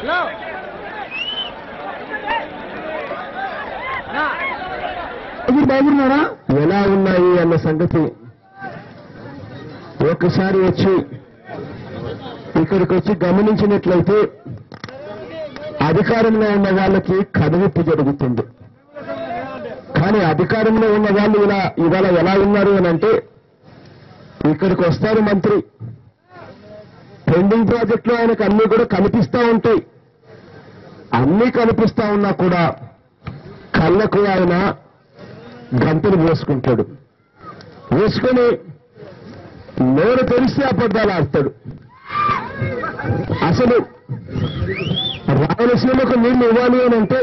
మీరు బాగున్నారా ఎలా ఉన్నాయి అన్న సంగతి ఒకసారి వచ్చి ఇక్కడికి వచ్చి గమనించినట్లయితే అధికారంలో ఉన్న వాళ్ళకి కనువిప్పు జరుగుతుంది కానీ అధికారంలో ఉన్న వాళ్ళు ఇలా ఇవాళ ఎలా ఉన్నారు అని అంటే ఇక్కడికి వస్తారు మంత్రి పెండింగ్ ప్రాజెక్టులు ఆయనకు అన్ని కూడా కనిపిస్తా ఉంటాయి అన్నీ కనిపిస్తా ఉన్నా కూడా కళ్ళకు ఆయన గంతులు వేసుకుంటాడు వేసుకొని నోరు తెరిస్తే అబద్ధాలు ఆడతాడు అసలు రాయలసీమకు నీళ్లు ఇవ్వాలి అని అంటే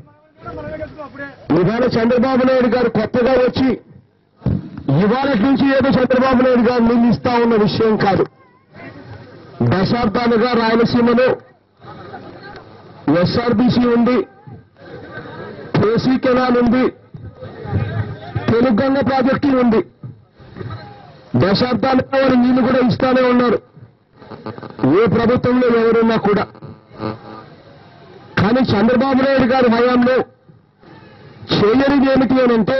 ఇవాళ చంద్రబాబు నాయుడు గారు కొత్తగా వచ్చి ఇవాళ నుంచి ఏదో చంద్రబాబు నాయుడు గారు నీళ్లు ఇస్తా ఉన్న విషయం కాదు దశాబ్దాలుగా రాయలసీమలో ఎస్ఆర్బీసీ ఉంది కేసీ కెనాల్ ఉంది తెలుగంగ ప్రాజెక్టు ఉంది దశాబ్దాలుగా వారు నీళ్లు కూడా ఇస్తానే ఉన్నారు ఏ ప్రభుత్వంలో ఎవరున్నా కూడా కానీ చంద్రబాబు నాయుడు గారి హయాంలో చేయనిది ఏమిటి అని అంటే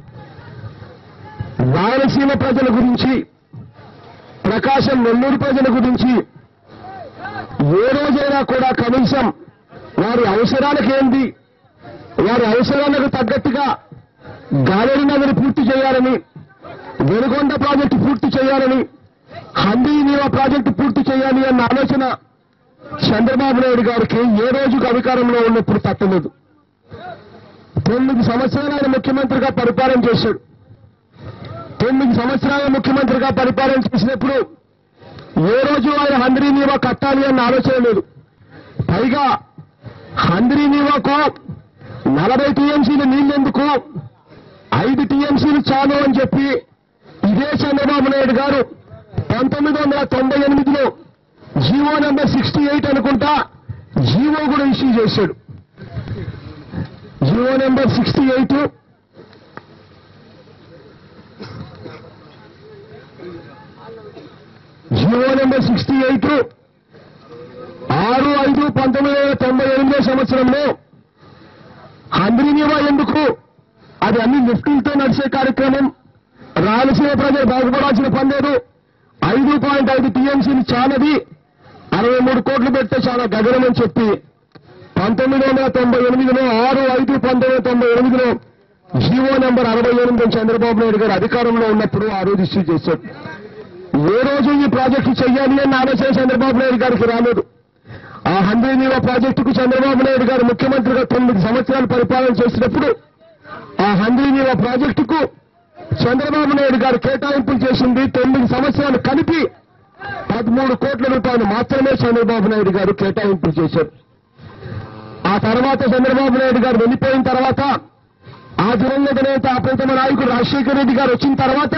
రాయలసీమ ప్రజల గురించి ప్రకాశం నెల్లూరు ప్రజల గురించి ఏ రోజైనా కూడా కనీసం వారి అవసరాలకు ఏంటి వారి అవసరాలకు తగ్గట్టుగా గాలేరు నగరి పూర్తి చేయాలని వెనుకొండ ప్రాజెక్టు పూర్తి చేయాలని హందీ నీవా ప్రాజెక్టు పూర్తి చేయాలి అన్న ఆలోచన చంద్రబాబు నాయుడు గారికి ఏ రోజుకు అధికారంలో ఉన్నప్పుడు తట్టలేదు తొమ్మిది సంవత్సరాలు ఆయన ముఖ్యమంత్రిగా పరిపాలన చేశాడు తొమ్మిది సంవత్సరాల ముఖ్యమంత్రిగా పరిపాలన చేసినప్పుడు ఏ రోజు ఆయన హంద్రీ నీవా కట్టాలి అన్న ఆలోచన లేదు పైగా హంద్రీ నీవాకు నలభై టీఎంసీలు నీళ్ళెందుకు ఐదు టీఎంసీలు చాలు అని చెప్పి ఇదే చంద్రబాబు నాయుడు గారు పంతొమ్మిది వందల తొంభై ఎనిమిదిలో జీవో నెంబర్ సిక్స్టీ ఎయిట్ అనుకుంటా జీవో కూడా ఇష్యూ చేశాడు G O number sixty eight G O number sixty eight ఆరు ఐదు పంతొమ్మిది వందల తొంభై ఎనిమిదో సంవత్సరంలో హంద్రీనివా ఎందుకు అది అన్ని లిఫ్టులతో నడిచే కార్యక్రమం రాయలసీమ ప్రజలు బాగుపడాల్సిన పని లేదు ఐదు పాయింట్ ఐదు టీఎంసీలు చాలది అరవై మూడు కోట్లు పెడితే చాలా గగనమని చెప్పి పంతొమ్మిది వందల తొంభై ఎనిమిదిలో ఆరు ఐదు పంతొమ్మిది వందల తొంభై ఎనిమిదిలో జీవో నెంబర్ అరవై ఎనిమిది చంద్రబాబు నాయుడు గారు అధికారంలో ఉన్నప్పుడు ఆ రోజు ఇష్యూ చేశారు ఏ రోజు ఈ ప్రాజెక్టు చెయ్యాలి అన్న ఆలోచన చంద్రబాబు నాయుడు గారికి రాలేదు ఆ హండ్రీ నీవా ప్రాజెక్టుకు చంద్రబాబు నాయుడు గారు ముఖ్యమంత్రిగా తొమ్మిది సంవత్సరాలు పరిపాలన చేసినప్పుడు ఆ హండ్రీ నీవా ప్రాజెక్టుకు చంద్రబాబు నాయుడు గారు కేటాయింపులు చేసింది తొమ్మిది సంవత్సరాలు కలిపి పదమూడు కోట్ల రూపాయలు మాత్రమే చంద్రబాబు నాయుడు గారు కేటాయింపులు చేశారు ఆ తర్వాత చంద్రబాబు నాయుడు గారు వెళ్ళిపోయిన తర్వాత ఆ దివంగత నేత అప్రతమ నాయకుడు రాజశేఖర రెడ్డి గారు వచ్చిన తర్వాత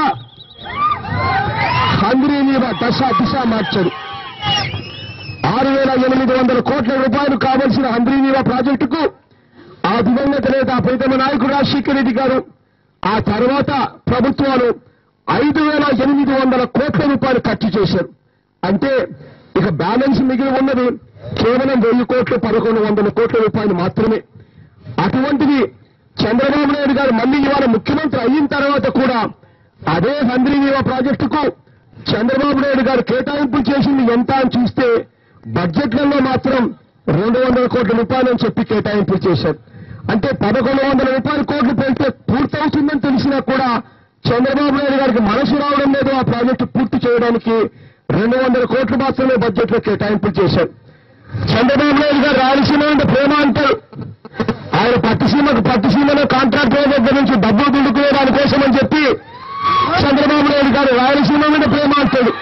హంగ్రీ నీవ దశ దిశ మార్చారు ఆరు వేల ఎనిమిది వందల కోట్ల రూపాయలు కావలసిన హంద్రీ నీవ ప్రాజెక్టుకు ఆ దివంగత నేత ప్రీతమ నాయకుడు రాజశేఖర రెడ్డి గారు ఆ తర్వాత ప్రభుత్వాలు ఐదు వేల ఎనిమిది వందల కోట్ల రూపాయలు ఖర్చు చేశారు అంటే ఇక బ్యాలెన్స్ మిగిలి ఉన్నది కేవలం వెయ్యి కోట్లు పదకొండు వందల కోట్ల రూపాయలు మాత్రమే అటువంటిది చంద్రబాబు నాయుడు గారు మళ్ళీ ఇవాళ ముఖ్యమంత్రి అయిన తర్వాత కూడా అదే హంద్రీనీవా ప్రాజెక్టుకు చంద్రబాబు నాయుడు గారు కేటాయింపులు చేసింది ఎంత అని చూస్తే బడ్జెట్లలో మాత్రం రెండు వందల కోట్ల రూపాయలు అని చెప్పి కేటాయింపులు చేశారు అంటే పదకొండు వందల రూపాయల కోట్లు పెడితే పూర్తవుతుందని తెలిసినా కూడా చంద్రబాబు నాయుడు గారికి మనసు రావడం లేదు ఆ ప్రాజెక్టు పూర్తి చేయడానికి రెండు వందల కోట్లు మాత్రమే బడ్జెట్ లో కేటాయింపులు చేశారు చంద్రబాబు నాయుడు గారు రాయలసీమ అంటే ప్రేమ అంటారు ఆయన పట్టుసీమకు పట్టుసీమలో కాంట్రాక్ట్ దగ్గర నుంచి డబ్బులు దుడుకునే దానికోసం అని చెప్పి చంద్రబాబు నాయుడు గారు రాయలసీమ మీద ప్రేమ అంటాడు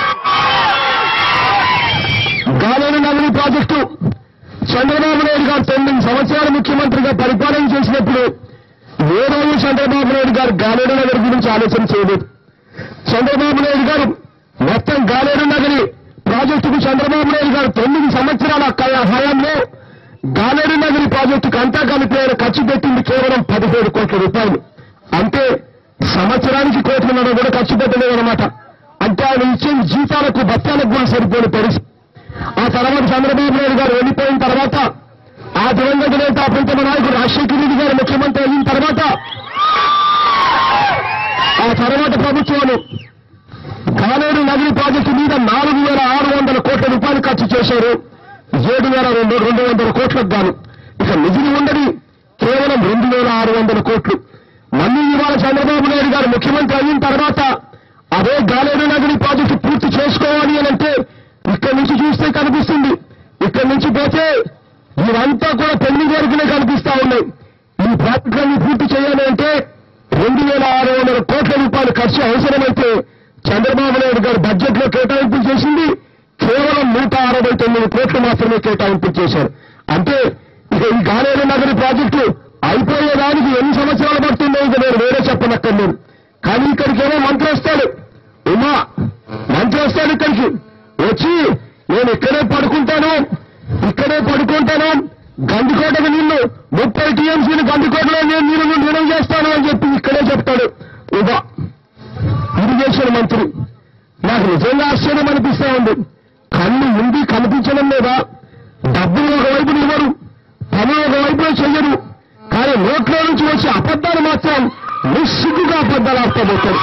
గాలేరు నగరి ప్రాజెక్టు చంద్రబాబు నాయుడు గారు తొమ్మిది సంవత్సరాల ముఖ్యమంత్రిగా పరిపాలన చేసినప్పుడు ఏ రోజు చంద్రబాబు నాయుడు గారు గాలేరు నగరి గురించి ఆలోచన చేయలేదు చంద్రబాబు నాయుడు గారు మొత్తం గాలేరు నగరి ప్రాజెక్టుకు చంద్రబాబు నాయుడు గారు తొమ్మిది సంవత్సరాల క- హయాంలో గాలేరు నగరి ప్రాజెక్టుకు అంతా కలిపి ఆయన ఖర్చు పెట్టింది కేవలం పదిహేడు కోట్ల రూపాయలు అంటే సంవత్సరానికి కోట్లున్నర కూడా ఖర్చు పెట్టలేదన్నమాట అంటే ఆయన ఇచ్చే జీతాలకు భత్యాలకు కూడా సరిపోని పరిస్థితి ఆ తర్వాత చంద్రబాబు నాయుడు గారు వెళ్ళిపోయిన తర్వాత దివంగత నేత ప్రీతమ నాయకుడు రాజశేఖర రెడ్డి గారు ముఖ్యమంత్రి అయిన తర్వాత ఆ తర్వాత ప్రభుత్వాలు కాలేరు నగరి ప్రాజెక్టు మీద నాలుగు వేల ఆరు వందల కోట్ల రూపాయలు ఖర్చు చేశారు ఏడు వేల రెండు రెండు వందల కోట్లకు గాను ఇక మిగిలి ఉండని కేవలం రెండు వేల ఆరు వందల కోట్లు మళ్ళీ ఇవాళ చంద్రబాబు నాయుడు గారు ముఖ్యమంత్రి అయిన తర్వాత అదే గాలేరు నగరి ప్రాజెక్టు పూర్తి చేసుకోవాలి అని అంటే ఇక్కడి నుంచి చూస్తే కనిపిస్తుంది ఇక్కడి నుంచి పోతే ఇవంతా కూడా పెండింగ్ వరకునే కనిపిస్తా ఉన్నాయి ఈ ప్రాజెక్టులన్నీ పూర్తి చేయాలి అంటే రెండు వేల ఆరు వందల కోట్ల రూపాయలు ఖర్చు అవసరమైతే చంద్రబాబు నాయుడు గారు బడ్జెట్ లో కేటాయింపులు చేసింది కేవలం నూట అరవై తొమ్మిది కోట్లు మాత్రమే కేటాయింపులు చేశారు అంటే ఇక ఈ గాలేరు నగరి ప్రాజెక్టు అయిపోయేదానికి ఎన్ని సంవత్సరాలు పడుతుందో ఇక నేను వేరే చెప్పనక్కర్లేదు కానీ ఇక్కడికి ఏమో మంత్రి వస్తాడు ఉమా మంత్రి వస్తాడు ఇక్కడికి వచ్చి నేను ఇక్కడే పడుకుంటాను ఇక్కడే పడుకుంటాను గండికోటకు నీళ్లు ముప్పై టీఎంసీలు గండికోటలో నేను నీళ్లు నిల్వ చేస్తాను అని చెప్పి ఇక్కడే చెప్తాడు ఉమా ఇరిగేషన్ మంత్రి నాకు నిజంగా ఆశ్చర్యం అనిపిస్తా ఉంది కళ్ళు ఉంది కనిపించడం లేదా డబ్బులు ఒకవైపు ఇవ్వరు పని ఒకవైపు చెయ్యరు కానీ నోట్లో నుంచి వచ్చే అబద్ధాలు మాత్రం నిస్సిగ్గుగా అబద్ధాలు ఆడతాబోతారు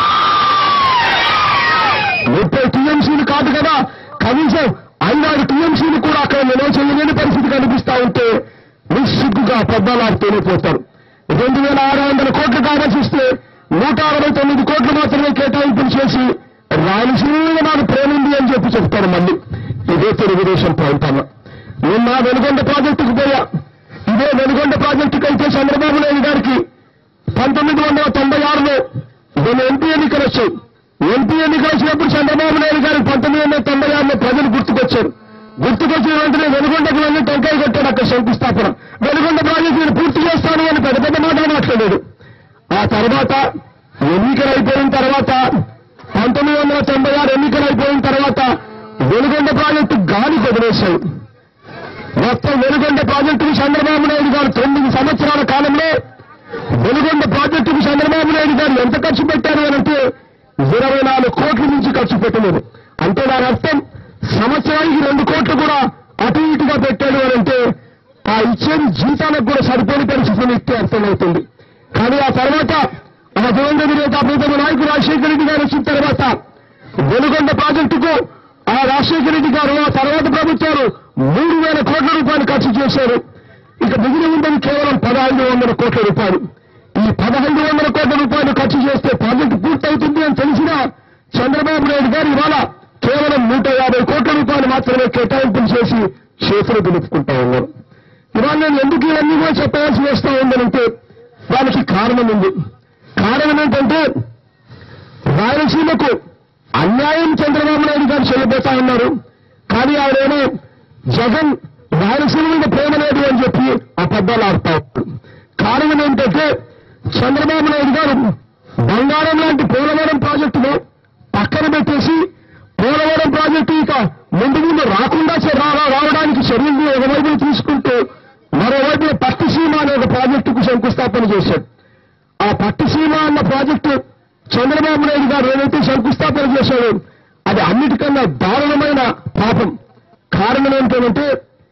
ముప్పై టీఎంసీలు కాదు కదా కనీసం ఐదారు టీఎంసీలు కూడా అక్కడ నిల్వ చేయలేని పరిస్థితి కనిపిస్తా ఉంటే నిస్సిగ్గుగా అబద్ధాలు ఆడుతూనే పోతారు రెండు వేల ఆరు వందల కోట్లు కావాల్సి ఇస్తే నూట అరవై తొమ్మిది కోట్లు మాత్రమే కేటాయింపులు చేసి రాయలసీమ నాకు ప్రేమింది అని చెప్పి చెప్తారు మళ్ళీ ఇదే తెలుగుదేశం ప్రాంతంలో నేను నా వెనుగొండ ప్రాజెక్టుకు పోయా ఇదే వెనుగొండ ప్రాజెక్టుకు అయితే చంద్రబాబు నాయుడు గారికి పంతొమ్మిది వందల తొంభై ఆరులో నేను ఎంపీ ఎన్నికలు వచ్చాయి ఎంపీ ఎన్నికలు వచ్చినప్పుడు చంద్రబాబు నాయుడు గారికి పంతొమ్మిది వందల తొంభై ఆరులో ప్రజలు గుర్తుకొచ్చారు గుర్తుకొచ్చిన వెంటనే వెనుగొండకు వెళ్ళి టెంకాయ కొట్టాడు అక్కడ శంకుస్థాపన వెనుగొండ ప్రాజెక్టు నేను పూర్తి చేస్తాను అని పెద్ద పెద్ద మాటలు మాట్లాడాడు ఆ తర్వాత ఎన్నికలు అయిపోయిన తర్వాత పంతొమ్మిది వందల తొంభై ఆరు ఎన్నికలు అయిపోయిన తర్వాత వెనుగొండ ప్రాజెక్టు గాలి వదిలేశాడు మొత్తం వెనుగొండ ప్రాజెక్టుకు చంద్రబాబు నాయుడు గారు తొమ్మిది సంవత్సరాల కాలంలో వెనుగొండ ప్రాజెక్టుకు చంద్రబాబు నాయుడు గారు ఎంత ఖర్చు పెట్టారు అని అంటే ఇరవై నాలుగు కోట్ల నుంచి ఖర్చు పెట్టలేదు అంటే దాని అర్థం సంవత్సరానికి రెండు కోట్లు కూడా అటు ఇటుగా పెట్టాడు అని అంటే ఆ ఇచ్చేది జీతాలకు కూడా సరిపోని పరిస్థితిని ఇస్తే అర్థమవుతుంది కానీ ఆ తర్వాత ఆ దివంగత నేత ప్రీతమ నాయకుడు రాజశేఖర రెడ్డి గారు వచ్చిన తర్వాత వెనుగొండ ప్రాజెక్టుకు ఆ రాజశేఖర రెడ్డి గారు ఆ తర్వాత ప్రభుత్వాలు మూడు వేల కోట్ల రూపాయలు ఖర్చు చేశారు ఇక మిగిలి ఉన్నది కేవలం పదహైదు వందల కోట్ల రూపాయలు ఈ పదహైదు వందల కోట్ల రూపాయలు ఖర్చు చేస్తే ప్రాజెక్టు పూర్తవుతుంది అని తెలిసినా చంద్రబాబు నాయుడు గారు ఇవాళ కేవలం నూట యాభై కోట్ల రూపాయలు మాత్రమే కేటాయింపులు చేసి చేతులు దులుపుకుంటా ఉన్నారు ఇవాళ నేను ఎందుకు ఇవన్నీ కూడా చెప్పవలసి వస్తా ఉందనంటే దానికి కారణం ఉంది కారణం ఏంటంటే రాయలసీమకు అన్యాయం చంద్రబాబు నాయుడు గారు చేయబోతా ఉన్నారు కానీ ఆవిడేమో జగన్ రాయలసీమ మీద ప్రేమ లేదు అని చెప్పి అబద్ధాలు ఆడుతా ఉన్నారు కారణం ఏంటంటే చంద్రబాబు నాయుడు గారు బంగారం లాంటి పోలవరం ప్రాజెక్టును పక్కన పెట్టేసి పోలవరం ప్రాజెక్టు ఇక ముందు ముందు రాకుండా చే- రా- రా- రావడానికి చర్యలు ఒకవైపు తీసుకుంటూ మరోవైపు పట్టిసీమ అనే ఒక ప్రాజెక్టుకు శంకుస్థాపన చేశాడు ఆ పట్టిసీమ అన్న ప్రాజెక్టు చంద్రబాబు నాయుడు గారు ఏదైతే శంకుస్థాపన చేశాడో అది అన్నిటికన్నా దారుణమైన పాపం కారణం ఏంటంటే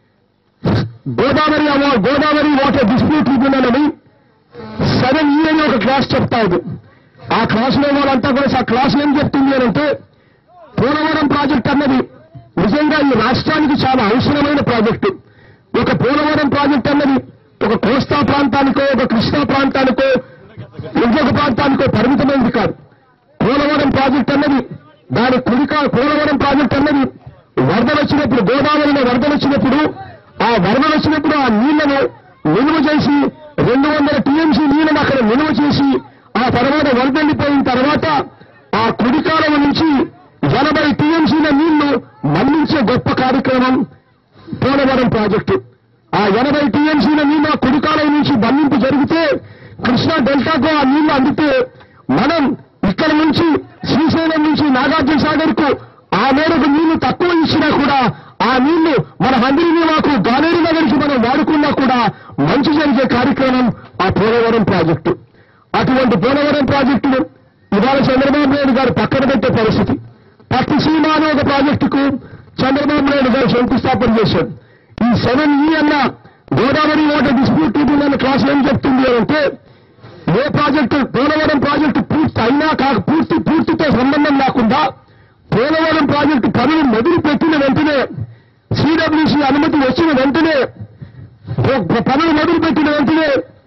గోదావరి అవ- గోదావరి వాటర్ డిస్ప్యూట్ ట్రిబ్యునల్ అని సెవెన్ ఈ అని ఒక క్లాస్ చెప్తా ఉంది ఆ క్లాసులో వాళ్ళంతా కూడా ఆ క్లాస్ ఏం చెప్తుంది అని అంటే పోలవరం ప్రాజెక్ట్ అన్నది నిజంగా ఈ రాష్ట్రానికి చాలా అవసరమైన ప్రాజెక్టు ఒక పోలవరం ప్రాజెక్ట్ అన్నది ఒక కోస్తా ప్రాంతానికో ఒక కృష్ణా ప్రాంతానికో ఇంకొక ప్రాంతానికో పరిమితమైనది కాదు పోలవరం ప్రాజెక్ట్ అన్నది దాని కుడికా పోలవరం ప్రాజెక్ట్ అన్నది వరదలు వచ్చినప్పుడు గోదావరిలో వరదలు వచ్చినప్పుడు ఆ వరదలు వచ్చినప్పుడు ఆ నీళ్లను నిల్వ చేసి రెండు వందల టీఎంసీ నీళ్లను అక్కడ నిల్వ చేసి ఆ తర్వాత వరద వెళ్ళిపోయిన తర్వాత ఆ కుడికాలం నుంచి ఎనభై టీఎంసీల నీళ్లు మళ్లించే గొప్ప కార్యక్రమం పోలవరం ప్రాజెక్టు ఆ ఎనభై టీఎంసీల నీళ్లు ఆ కుడికాలం నుంచి మళ్లింపు జరిగితే కృష్ణా డెల్టాకు ఆ నీళ్లు అందితే మనం ఇక్కడ నుంచి శ్రీశైలం నుంచి నాగార్జున సాగర్ కు ఆ మేరకు నీళ్లు తక్కువ ఇచ్చినా కూడా ఆ నీళ్లు మన హంద్రీనివాకు గాలేరు నగరికి మనం వాడుకున్నా కూడా మంచి జరిగే కార్యక్రమం ఆ పోలవరం ప్రాజెక్టు అటువంటి పోలవరం ప్రాజెక్టును ఇవాళ చంద్రబాబు నాయుడు గారు పక్కన పెట్టే పరిస్థితి పట్టిసీమ అనే ఒక ప్రాజెక్టుకు చంద్రబాబు నాయుడు గారు శంకుస్థాపన చేశాడు ఈ సెవెన్ ఈ అన్న Godavari water dispute tribunal clause ఏం చెప్తుంది అంటే ఏ ప్రాజెక్టు పోలవరం ప్రాజెక్టు పూర్తి అయినా కాక పూర్తి పూర్తితో సంబంధం లేకుండా పోలవరం ప్రాజెక్టు పనులు మొదలు పెట్టిన వెంటనే సిడబ్ల్యూసీ అనుమతి వచ్చిన వెంటనే ప- పనులు మొదలు పెట్టిన వెంటనే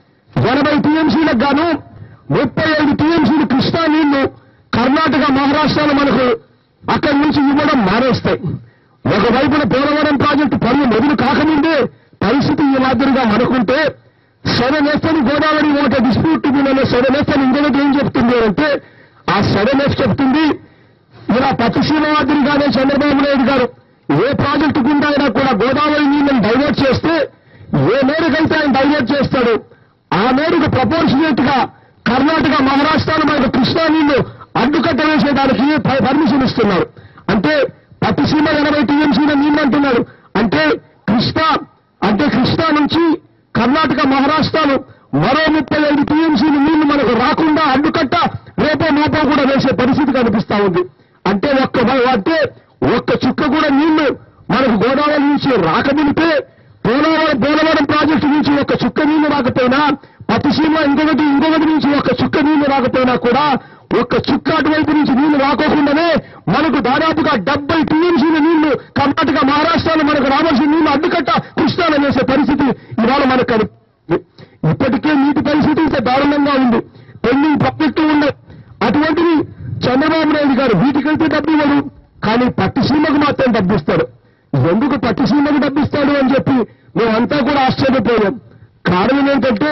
ఎనభై టీఎంసీలకు గాను ముప్పై ఐదు టీఎంసీలు కృష్ణా నీళ్లు కర్ణాటక మహారాష్ట్రలో మనకు అక్కడి నుంచి ఇవ్వడం మానేస్తాయి ఒకవైపున పోలవరం ప్రాజెక్టు పనులు మొదలు కాకముందే పరిస్థితి ఈ మాదిరిగా మనకుంటే సెవెన్ ఎఫ్ అని Godavari water dispute tribunal seven F అని ఇంకొకటి ఏం చెప్తుంది అంటే ఆ సెవెన్ ఎఫ్ చెప్తుంది ఇలా పట్టుసీమ మాదిరిగానే చంద్రబాబు నాయుడు గారు ఏ ప్రాజెక్టు గుండా అయినా కూడా గోదావరి నీళ్ళని డైవర్ట్ చేస్తే ఏ మేరకైతే ఆయన డైవర్ట్ చేస్తాడు ఆ మేరకు ప్రపోర్షనేట్ గా కర్ణాటక మహారాష్ట్రలో మనకు కృష్ణా నీళ్లు అడ్డుకట్ట వేసేదానికి ప- పర్మిషన్ ఇస్తున్నారు అంటే పట్టుసీమ ఎనభై టీఎంసీల నీళ్ళు అంటున్నారు అంటే కృష్ణా అంటే కృష్ణా నుంచి కర్ణాటక మహారాష్ట్రలో మరో ముప్పై ఐదు టీఎంసీలు నీళ్లు మనకు రాకుండా అడ్డుకట్ట రేపో మోపో కూడా వేసే పరిస్థితి కనిపిస్తా ఉంది అంటే ఒక్క అంటే ఒక్క చుక్క కూడా నీళ్లు మనకు గోదావరి నుంచి రాకమునిపే పోలవరం పోలవరం ప్రాజెక్టు నుంచి ఒక్క చుక్క నీళ్లు రాకపోయినా పతిసీమ ఇంకొకటి ఇంకొకటి నుంచి ఒక్క చుక్క నీళ్లు రాకపోయినా కూడా ఒక్క చుక్క అటువైపు నుంచి నీళ్లు రాకోకుండానే మనకు దాదాపుగా డెబ్బై టీఎంసీల నీళ్లు కర్ణాటక మహారాష్ట్రలో మనకు రావాల్సిన నీళ్లు అడ్డుకట్ట కృష్ణాలో వేసే పరిస్థితి ఇవాళ మనకు కనిపిస్తుంది ఇప్పటికే నీటి పరిస్థితి ఇంత దారుణంగా ఉంది పెండింగ్ ప్రాజెక్టు ఉన్నాయి అటువంటిది చంద్రబాబు నాయుడు గారు వీటికైతే డబ్బు ఇవ్వడు కానీ పట్టిసీమకు మాత్రం డబ్బు ఇస్తాడు ఎందుకు పట్టిసీమకు డబ్బు ఇస్తాడు అని చెప్పి మేమంతా కూడా ఆశ్చర్యపోయాం కారణం ఏంటంటే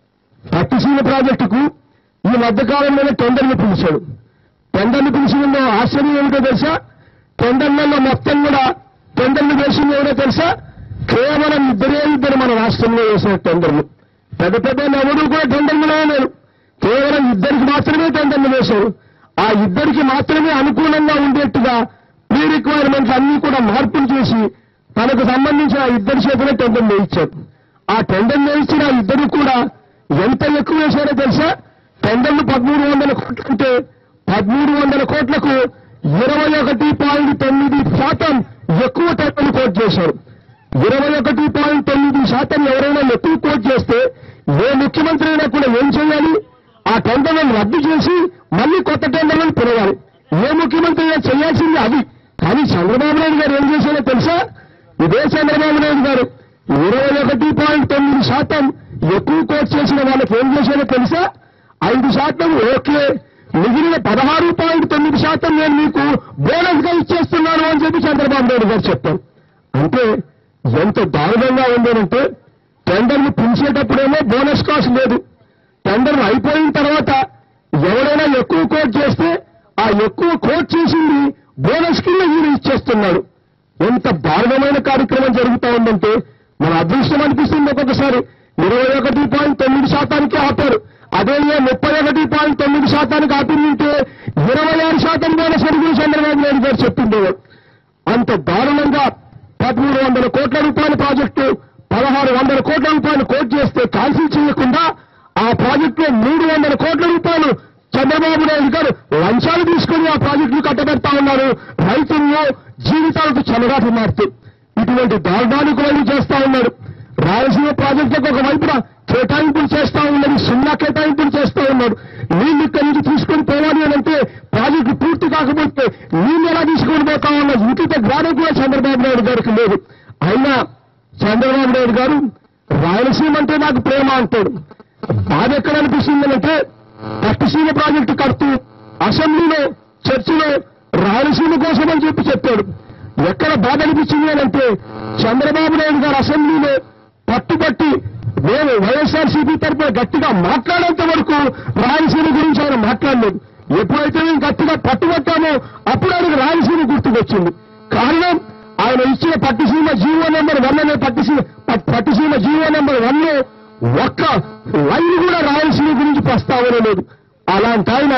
పట్టిసీమ ప్రాజెక్టుకు ఈ మధ్య కాలంలోనే టెండర్లు పిలిచాడు టెండర్లు పిలిచిన ఆశ్చర్యం ఏమిటో తెలుసా టెండర్లలో మొత్తం కూడా టెండర్లు వేసింది ఏమిటో తెలుసా కేవలం ఇద్దరే ఇద్దరు మన రాష్ట్రంలో వేసిన టెండర్లు పెద్ద పెద్ద ఎవరు కూడా టెండర్లు వేయలేరు కేవలం ఇద్దరికి మాత్రమే టెండర్లు వేశారు ఆ ఇద్దరికి మాత్రమే అనుకూలంగా ఉండేట్టుగా ప్రీ రిక్వైర్మెంట్స్ అన్ని కూడా మార్పులు చేసి తనకు సంబంధించిన ఆ ఇద్దరి చేతులే టెండర్లు వేయించారు ఆ టెండర్ వేయించిన ఆ ఇద్దరు కూడా ఎంత ఎక్కువ వేశారో తెలుసా టెండర్లు పదమూడు వందల కోట్లు అంటే పదమూడు వందల కోట్లకు ఇరవై ఒకటి పాయింట్ తొమ్మిది శాతం ఎక్కువ టెండర్లు కోట్ చేశారు ఇరవై ఒకటి పాయింట్ తొమ్మిది శాతం ఎవరైనా ఎక్కువ కోట్ చేస్తే ఏ ముఖ్యమంత్రి అయినా కూడా ఏం చేయాలి ఆ టెండర్లను రద్దు చేసి మళ్ళీ కొత్త టెండర్లను పిలవాలి ఏ ముఖ్యమంత్రి అయినా చేయాల్సింది అది కానీ చంద్రబాబు నాయుడు గారు ఏం చేశారో తెలుసా ఇదే చంద్రబాబు నాయుడు గారు ఇరవై ఒకటి పాయింట్ తొమ్మిది శాతం ఎక్కువ కోట్ చేసిన వాళ్ళకి ఏం చేశారో తెలుసా ఐదు శాతం ఓకే మిగిలిన పదహారు పాయింట్ తొమ్మిది శాతం నేను మీకు బోనస్ గా ఇచ్చేస్తున్నాను అని చెప్పి చంద్రబాబు నాయుడు గారు చెప్పారు అంటే ఎంత దారుణంగా ఉందనంటే టెండర్లు పిలిచేటప్పుడేమో బోనస్ కాస్ట్ లేదు టెండర్లు అయిపోయిన తర్వాత ఎవరైనా ఎక్కువ కోట్ చేస్తే ఆ ఎక్కువ కోట్ చేసింది బోనస్ కింద వీరు ఇచ్చేస్తున్నాడు ఎంత దారుణమైన కార్యక్రమం జరుగుతా ఉందంటే మన అదృష్టం అనిపిస్తుంది ఒక్కొక్కసారి ఇరవై ఒకటి పాయింట్ తొమ్మిది శాతానికి ఆపారు అదే ఏ ముప్పై ఒకటి పాయింట్ తొమ్మిది శాతానికి ఆపిందంటే ఇరవై ఆరు శాతం బోనస్ అడుగులు చంద్రబాబు నాయుడు గారు చెప్పిండేవాడు అంత దారుణంగా పదమూడు వందల కోట్ల రూపాయల ప్రాజెక్టు పదహారు వందల కోట్ల రూపాయలు కోట్ చేస్తే క్యాన్సిల్ చేయకుండా ఆ ప్రాజెక్టులో మూడు వందల కోట్ల రూపాయలు చంద్రబాబు నాయుడు గారు లంచాలు తీసుకుని ఆ ప్రాజెక్టులు కట్టబెడతా ఉన్నారు రైతుల్లో జీవితాలకు చెలగాటు మారుతూ ఇటువంటి దారుణానికులను చేస్తా ఉన్నారు రాయలసీమ ప్రాజెక్టులకు ఒక వైపున కేటాయింపులు చేస్తా ఉన్నది సున్నా కేటాయింపులు చేస్తా ఉన్నాడు నీళ్లు ఇక్కడి నుంచి తీసుకొని పోవాలి అని అంటే ప్రాజెక్టు పూర్తి కాకపోతే నీళ్లు ఎలా తీసుకొని పోతా ఉన్న ఉచిత జ్ఞానం కూడా చంద్రబాబు నాయుడు గారికి లేదు అయినా చంద్రబాబు నాయుడు గారు రాయలసీమ అంటే నాకు ప్రేమ అంటాడు బాధ ఎక్కడ అనిపిస్తుందంటే పట్టుసీమ ప్రాజెక్టు కడుతూ అసెంబ్లీలో చర్చలో రాయలసీమ కోసం అని చెప్పి చెప్పాడు ఎక్కడ బాధ అనిపించింది అని అంటే చంద్రబాబు నాయుడు గారు అసెంబ్లీలో పట్టుబట్టి మేము వైఎస్ఆర్సీపీ తరఫున గట్టిగా మాట్లాడేంత వరకు రాయలసీమ గురించి ఆయన మాట్లాడలేదు ఎప్పుడైతే మేము గట్టిగా పట్టుబట్టామో అప్పుడు ఆయనకు రాయలసీమ గుర్తుకొచ్చింది కారణం ఆయన ఇచ్చిన పట్టుసీమ జీవో నెంబర్ వన్ అనే పట్టుసీమ ప- పట్టుసీమ జీవో నెంబర్ వన్ లో ఒక్క లైన్ కూడా రాయలసీమ గురించి ప్రస్తావన లేదు అలాంటి ఆయన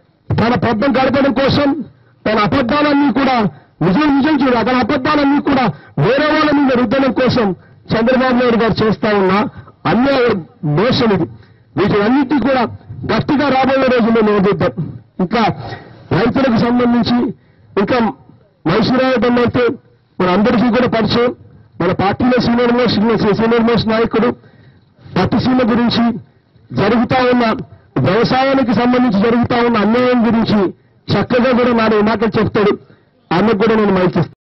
తన పబ్బం గడపడం కోసం తన అబద్ధాలన్నీ కూడా నిజం నిజం చూడు తన అబద్ధాలన్నీ కూడా వేరే వాళ్ళ మీద రుద్దడం కోసం చంద్రబాబు నాయుడు గారు చేస్తా ఉన్న అన్యాయ మోసం ఇది వీటిలన్నిటి కూడా గట్టిగా రాబోయే రోజుల్లో నిలదీద్దాం ఇంకా రైతులకు సంబంధించి ఇంకా మైసూరాయడం అయితే మన అందరికీ కూడా పరిచయం మన పార్టీలో సీనియర్ మోస్ట్ సీనియర్ మోస్ట్ నాయకుడు పట్టుసీమ గురించి జరుగుతా ఉన్న వ్యవసాయానికి సంబంధించి జరుగుతా ఉన్న అన్యాయం గురించి చక్కగా కూడా నాలుగు మాటలు చెప్తాడు అన్నకు కూడా నేను మైకిస్తాను